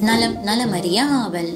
நலம் நலமறிய ஆவல்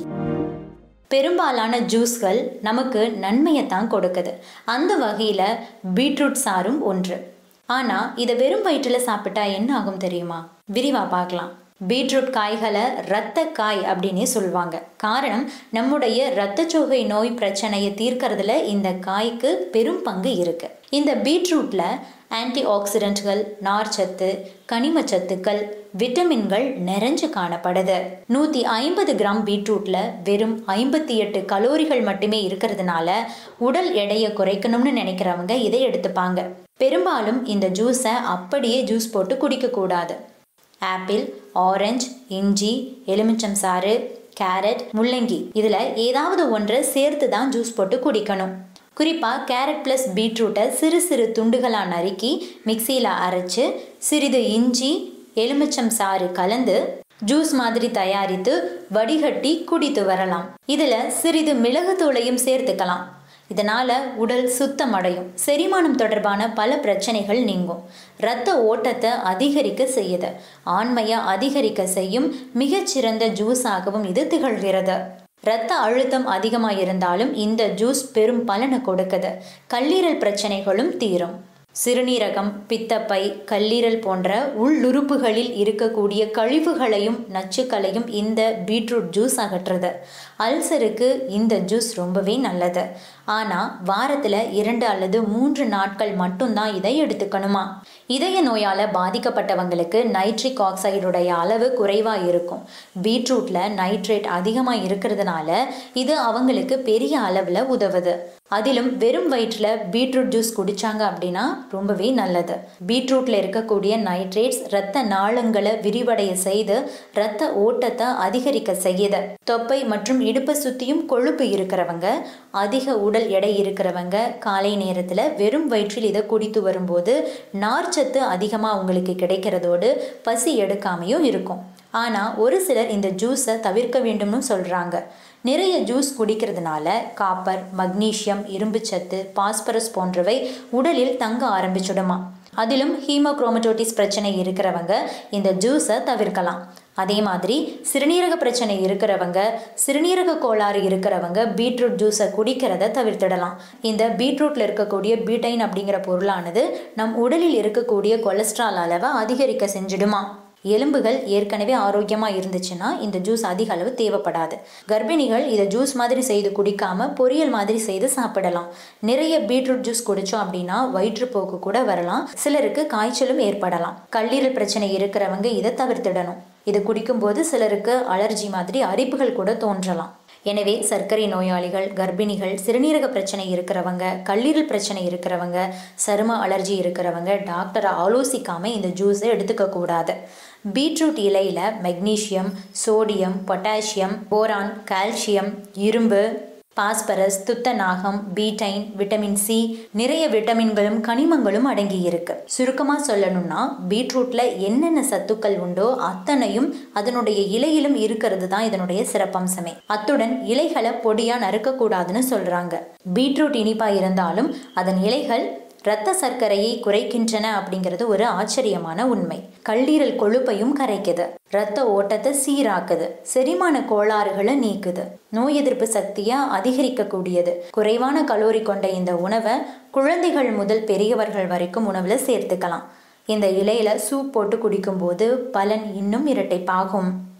பெரும்பாலான ஜூஸ்கள் நமக்கு நன்மையை தான் கொடுக்குது அந்த வகையில் பீட்ரூட் சாரும் ஒன்று ஆனால் இதை வெறும் வயிற்றில் சாப்பிட்டா என்ன ஆகும் தெரியுமா விரிவாக பார்க்கலாம் பீட்ரூட் காய்களை இரத்த காய் அப்படின்னே சொல்லுவாங்க காரணம் நம்முடைய இரத்தச்சோகை நோய் பிரச்சனையை தீர்க்கறதுல இந்த காய்க்கு பெரும் பங்கு இருக்கு இந்த பீட்ரூட்ல ஆன்டி ஆக்சிடென்ட்கள் நார்ச்சத்து கனிமச்சத்துக்கள் விட்டமின்கள் நிறைஞ்சு காணப்படுது நூற்றி ஐம்பது கிராம் பீட்ரூட்ல வெறும் ஐம்பத்தி எட்டு கலோரிகள் மட்டுமே இருக்கிறதுனால உடல் எடையை குறைக்கணும்னு நினைக்கிறவங்க இதை எடுத்துப்பாங்க பெரும்பாலும் இந்த ஜூஸை அப்படியே ஜூஸ் போட்டு குடிக்கக்கூடாது ஆப்பிள் ஆரஞ்சு இஞ்சி எலுமிச்சம் சாறு கேரட் முள்ளங்கி இதில் ஏதாவது ஒன்றை சேர்த்து தான் ஜூஸ் போட்டு குடிக்கணும் குறிப்பாக கேரட் ப்ளஸ் பீட்ரூட்டை சிறு சிறு துண்டுகளாக நறுக்கி மிக்சியில் அரைச்சு சிறிது இஞ்சி எலுமிச்சம் சாறு கலந்து ஜூஸ் மாதிரி தயாரித்து வடிகட்டி குடித்து வரலாம் இதில் சிறிது மிளகுத்தூளையும் சேர்த்துக்கலாம் இதனால் உடல் சுத்தமடையும் செரிமானம் தொடர்பான பல பிரச்சனைகள் நீங்கும் இரத்த ஓட்டத்தை அதிகரிக்க செய்யுது ஆண்மையை அதிகரிக்க செய்யும் மிகச்சிறந்த ஜூஸாகவும் இது திகழ்கிறது இரத்த அழுத்தம் அதிகமாக இருந்தாலும் இந்த ஜூஸ் பெரும் பலனை கொடுக்குது கல்லீரல் பிரச்சனைகளும் தீரும் சிறுநீரகம் பித்தப்பை கல்லீரல் போன்ற உள்ளுறுப்புகளில் இருக்கக்கூடிய கழிவுகளையும் நச்சுக்களையும் இந்த பீட்ரூட் ஜூஸ் அகற்றுது அல்சருக்கு இந்த ஜூஸ் ரொம்பவே நல்லது ஆனால் வாரத்தில் இரண்டு அல்லது மூன்று நாட்கள் மட்டும்தான் இதை எடுத்துக்கணுமா இதய நோயால் பாதிக்கப்பட்டவங்களுக்கு நைட்ரிக் ஆக்சைடுடைய அளவு குறைவாக இருக்கும் பீட்ரூட்டில் நைட்ரேட் அதிகமாக இருக்கிறதுனால இது அவங்களுக்கு பெரிய அளவில் உதவுது அதிலும் வெறும் வயிற்றில் பீட்ரூட் ஜூஸ் குடித்தாங்க அப்படின்னா ரொம்பவே நல்லது பீட்ரூட்டில் இருக்கக்கூடிய நைட்ரேட்ஸ் இரத்த நாளங்களை விரிவடைய செய்து இரத்த ஓட்டத்தை அதிகரிக்க செய்யுது தொப்பை மற்றும் இடுப்பை சுற்றியும் கொழுப்பு இருக்கிறவங்க அதிக உடல் எடை இருக்கிறவங்க காலை நேரத்தில் வெறும் வயிற்றில் இதை குடித்து வரும்போது நார்ச்சத்து அதிகமாக உங்களுக்கு கிடைக்கிறதோடு பசி எடுக்காமையும் இருக்கும் ஆனால் ஒரு சிலர் இந்த ஜூஸை தவிர்க்க வேண்டும்னு சொல்கிறாங்க நிறைய ஜூஸ் குடிக்கிறதுனால காப்பர் மக்னீசியம் இரும்புச்சத்து பாஸ்பரஸ் போன்றவை உடலில் தங்க ஆரம்பிச்சுடுமா அதிலும் ஹீமோக்ரோமட்டோட்டிஸ் பிரச்சனை இருக்கிறவங்க இந்த ஜூஸை தவிர்க்கலாம் அதே மாதிரி சிறுநீரக பிரச்சனை இருக்கிறவங்க சிறுநீரக கோளாறு இருக்கிறவங்க பீட்ரூட் ஜூஸை குடிக்கிறத தவிர்த்திடலாம் இந்த பீட்ரூட்டில் இருக்கக்கூடிய பீட்டைன் அப்படிங்கிற பொருளானது நம் உடலில் இருக்கக்கூடிய கொலஸ்ட்ரால் அளவை அதிகரிக்க செஞ்சிடுமா எலும்புகள் ஏற்கனவே ஆரோக்கியமாக இருந்துச்சுன்னா இந்த ஜூஸ் அதிக அளவு தேவைப்படாது கர்ப்பிணிகள் இதை ஜூஸ் மாதிரி செய்து குடிக்காம பொரியல் மாதிரி செய்து சாப்பிடலாம் நிறைய பீட்ரூட் ஜூஸ் குடித்தோம் அப்படின்னா வயிற்றுப்போக்கு கூட வரலாம் சிலருக்கு காய்ச்சலும் ஏற்படலாம் கல்லீரல் பிரச்சனை இருக்கிறவங்க இதை தவிர்த்திடணும் இது குடிக்கும்போது சிலருக்கு அலர்ஜி மாதிரி அரிப்புகள் கூட தோன்றலாம் எனவே சர்க்கரை நோயாளிகள் கர்ப்பிணிகள் சிறுநீரக பிரச்சனை இருக்கிறவங்க கல்லீரல் பிரச்சனை இருக்கிறவங்க சரும அலர்ஜி இருக்கிறவங்க டாக்டரை ஆலோசிக்காமல் இந்த ஜூஸை எடுத்துக்க கூடாது பீட்ரூட் இலையில் magnesium sodium potassium boron calcium இரும்பு பாஸ்பரஸ் துத்தநாகம் பீட்டைன் விட்டமின் சி நிறைய விட்டமின்களும் கனிமங்களும் அடங்கி இருக்கு சுருக்கமா சொல்லணும்னா பீட்ரூட்ல என்னென்ன சத்துக்கள் உண்டோ அத்தனையும் அதனுடைய இலையிலும் இருக்கிறது தான் இதனுடைய சிறப்பம்சமே அத்துடன் இலைகளை பொடியா நறுக்க கூடாதுன்னு சொல்றாங்க பீட்ரூட் இனிப்பா இருந்தாலும் அதன் இலைகள் இரத்த சர்க்கரையை குறைக்கின்றன அப்படிங்கிறது ஒரு ஆச்சரியமான உண்மை கல்லீரல் கொழுப்பையும் கரைக்குது இரத்த ஓட்டத்தை சீராக்குது செரிமான கோளாறுகளை நீக்குது நோய் எதிர்ப்பு சக்தியை அதிகரிக்கக்கூடியது குறைவான கலோரி கொண்ட இந்த உணவை குழந்தைகள் முதல் பெரியவர்கள் வரைக்கும் உணவில் சேர்த்துக்கலாம் இந்த இலையில சூப் போட்டு குடிக்கும்போது பலன் இன்னும் இரட்டைப்பாகும்